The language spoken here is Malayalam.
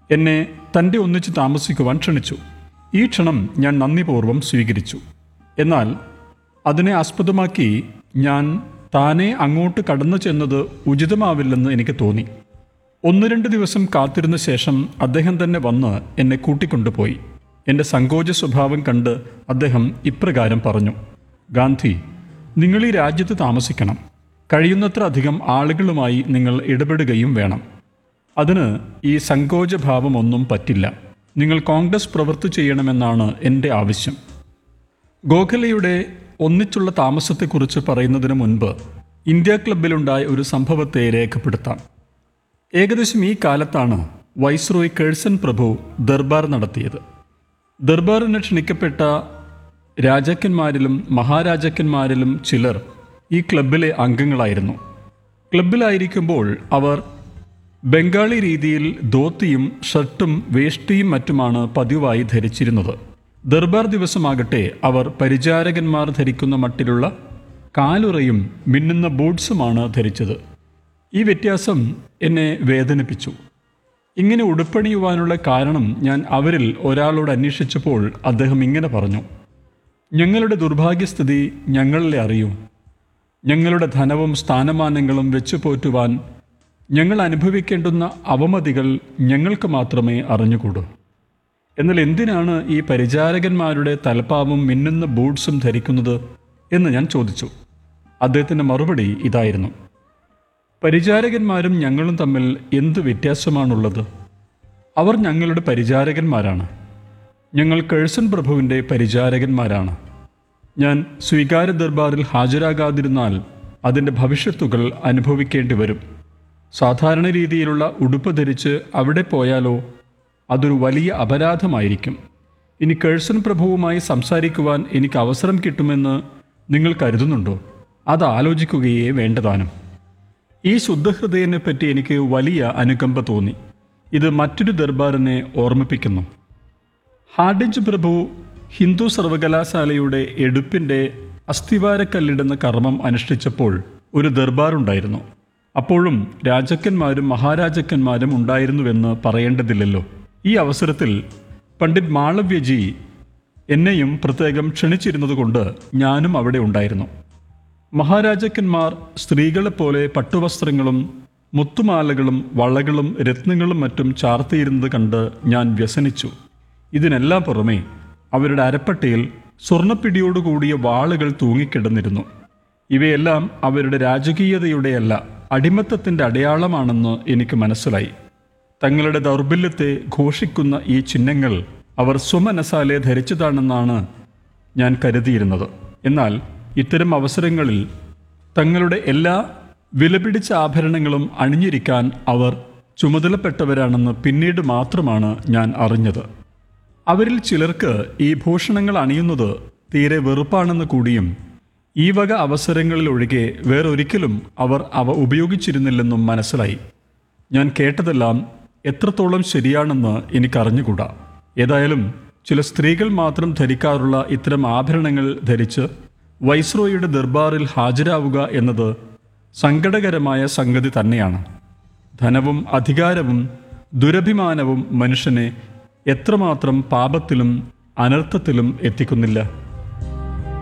എന്നെ തൻ്റെ ഒന്നിച്ച് താമസിക്കുവാൻ ക്ഷണിച്ചു ഈ ക്ഷണം ഞാൻ നന്ദിപൂർവ്വം സ്വീകരിച്ചു എന്നാൽ അതിനെ ആസ്പദമാക്കി ഞാൻ താനെ അങ്ങോട്ട് കടന്നു ചെന്നത് ഉചിതമാവില്ലെന്ന് എനിക്ക് തോന്നി ഒന്ന് രണ്ട് ദിവസം കാത്തിരുന്ന ശേഷം അദ്ദേഹം തന്നെ വന്ന് എന്നെ കൂട്ടിക്കൊണ്ടുപോയി എൻ്റെ സങ്കോച സ്വഭാവം കണ്ട് അദ്ദേഹം ഇപ്രകാരം പറഞ്ഞു ഗാന്ധി നിങ്ങൾ ഈ രാജ്യത്ത് താമസിക്കണം കഴിയുന്നത്ര അധികം ആളുകളുമായി നിങ്ങൾ ഇടപെടുകയും വേണം അതിന് ഈ സങ്കോചഭാവമൊന്നും പറ്റില്ല നിങ്ങൾ കോൺഗ്രസ് പ്രവൃത്തി ചെയ്യണമെന്നാണ് എൻ്റെ ആവശ്യം ഗോഖലെയുടെ ഒന്നിച്ചുള്ള താമസത്തെക്കുറിച്ച് പറയുന്നതിന് മുൻപ് ഇന്ത്യ ക്ലബിലുണ്ടായ ഒരു സംഭവത്തെ രേഖപ്പെടുത്താം ഏകദേശം ഈ കാലത്താണ് വൈസ്രോയ് കേഴ്സൺ പ്രഭു ദർബാർ നടത്തിയത് ദർബാറിന് ക്ഷണിക്കപ്പെട്ട രാജാക്കന്മാരിലും മഹാരാജാക്കന്മാരിലും ചിലർ ഈ ക്ലബിലെ അംഗങ്ങളായിരുന്നു ക്ലബിലായിരിക്കുമ്പോൾ അവർ ബംഗാളി രീതിയിൽ ധോത്തിയും ഷർട്ടും വേഷ്ടിയും മറ്റുമാണ് പതിവായി ധരിച്ചിരുന്നത് ദർബാർ ദിവസമാകട്ടെ അവർ പരിചാരകന്മാർ ധരിക്കുന്ന മട്ടിലുള്ള കാലുറയും മിന്നുന്ന ബൂട്ട്സുമാണ് ധരിച്ചത് ഈ വ്യത്യാസം എന്നെ വേദനിപ്പിച്ചു ഇങ്ങനെ ഉടുപ്പണിയുവാനുള്ള കാരണം ഞാൻ അവരിൽ ഒരാളോട് അന്വേഷിച്ചപ്പോൾ അദ്ദേഹം ഇങ്ങനെ പറഞ്ഞു ഞങ്ങളുടെ ദുർഭാഗ്യസ്ഥിതി ഞങ്ങളിലെ അറിയൂ ഞങ്ങളുടെ ധനവും സ്ഥാനമാനങ്ങളും വെച്ചു പോറ്റുവാൻ ഞങ്ങൾ അനുഭവിക്കേണ്ടുന്ന അവമതികൾ ഞങ്ങൾക്ക് മാത്രമേ അറിഞ്ഞുകൂടൂ എന്നാൽ എന്തിനാണ് ഈ പരിചാരകന്മാരുടെ തലപ്പാവും മിന്നുന്ന ബൂട്ട്സും ധരിക്കുന്നത് എന്ന് ഞാൻ ചോദിച്ചു അദ്ദേഹത്തിൻ്റെ മറുപടി ഇതായിരുന്നു പരിചാരകന്മാരും ഞങ്ങളും തമ്മിൽ എന്ത് വ്യത്യാസമാണുള്ളത് അവർ ഞങ്ങളുടെ പരിചാരകന്മാരാണ് ഞങ്ങൾ കേഴ്സൺ പ്രഭുവിൻ്റെ പരിചാരകന്മാരാണ് ഞാൻ സ്വീകാര്യ ദർബാറിൽ ഹാജരാകാതിരുന്നാൽ അതിൻ്റെ ഭവിഷ്യത്തുകൾ അനുഭവിക്കേണ്ടി വരും സാധാരണ രീതിയിലുള്ള ഉടുപ്പ് ധരിച്ച് അവിടെ പോയാലോ അതൊരു വലിയ അപരാധമായിരിക്കും ഇനി കേഴ്സൺ പ്രഭുവുമായി സംസാരിക്കുവാൻ എനിക്ക് അവസരം കിട്ടുമെന്ന് നിങ്ങൾ കരുതുന്നുണ്ടോ അത് ആലോചിക്കുകയേ വേണ്ടതാനും ഈ ശുദ്ധഹൃദയനെ പറ്റി എനിക്ക് വലിയ അനുകമ്പ തോന്നി ഇത് മറ്റൊരു ദർബാറിനെ ഓർമ്മിപ്പിക്കുന്നു ഹാഡിജ് പ്രഭു ഹിന്ദു സർവകലാശാലയുടെ എടുപ്പിൻ്റെ അസ്ഥിവാരക്കല്ലിടുന്ന കർമ്മം അനുഷ്ഠിച്ചപ്പോൾ ഒരു ദർബാറുണ്ടായിരുന്നു അപ്പോഴും രാജാക്കന്മാരും മഹാരാജാക്കന്മാരും ഉണ്ടായിരുന്നുവെന്ന് പറയേണ്ടതില്ലല്ലോ ഈ അവസരത്തിൽ പണ്ഡിറ്റ് മാളവ്യജി എന്നെയും പ്രത്യേകം ക്ഷണിച്ചിരുന്നതുകൊണ്ട് ഞാനും അവിടെ ഉണ്ടായിരുന്നു മഹാരാജാക്കന്മാർ സ്ത്രീകളെപ്പോലെ പട്ടുവസ്ത്രങ്ങളും മുത്തുമാലകളും വളകളും രത്നങ്ങളും മറ്റും ചാർത്തിയിരുന്നത് കണ്ട് ഞാൻ വ്യസനിച്ചു ഇതിനെല്ലാം പുറമെ അവരുടെ അരപ്പട്ടയിൽ സ്വർണ്ണപ്പിടിയോടുകൂടിയ വാളുകൾ തൂങ്ങിക്കിടന്നിരുന്നു ഇവയെല്ലാം അവരുടെ രാജകീയതയുടെയല്ല അടിമത്തത്തിൻ്റെ അടയാളമാണെന്ന് എനിക്ക് മനസ്സിലായി തങ്ങളുടെ ദൗർബല്യത്തെ ഘോഷിക്കുന്ന ഈ ചിഹ്നങ്ങൾ അവർ സ്വമനസാലെ ധരിച്ചതാണെന്നാണ് ഞാൻ കരുതിയിരുന്നത് എന്നാൽ ഇത്തരം അവസരങ്ങളിൽ തങ്ങളുടെ എല്ലാ വിലപിടിച്ച ആഭരണങ്ങളും അണിഞ്ഞിരിക്കാൻ അവർ ചുമതലപ്പെട്ടവരാണെന്ന് പിന്നീട് മാത്രമാണ് ഞാൻ അറിഞ്ഞത് അവരിൽ ചിലർക്ക് ഈ ഭൂഷണങ്ങൾ അണിയുന്നത് തീരെ വെറുപ്പാണെന്ന് കൂടിയും ഈ വക അവസരങ്ങളിൽ ഒഴികെ വേറൊരിക്കലും അവർ അവ ഉപയോഗിച്ചിരുന്നില്ലെന്നും മനസ്സിലായി ഞാൻ കേട്ടതെല്ലാം എത്രത്തോളം ശരിയാണെന്ന് എനിക്കറിഞ്ഞുകൂടാ ഏതായാലും ചില സ്ത്രീകൾ മാത്രം ധരിക്കാറുള്ള ഇത്തരം ആഭരണങ്ങൾ ധരിച്ച് വൈസ്രോയുടെ ദർബാറിൽ ഹാജരാവുക എന്നത് സങ്കടകരമായ സംഗതി തന്നെയാണ് ധനവും അധികാരവും ദുരഭിമാനവും മനുഷ്യനെ എത്രമാത്രം പാപത്തിലും അനർത്ഥത്തിലും എത്തിക്കുന്നില്ല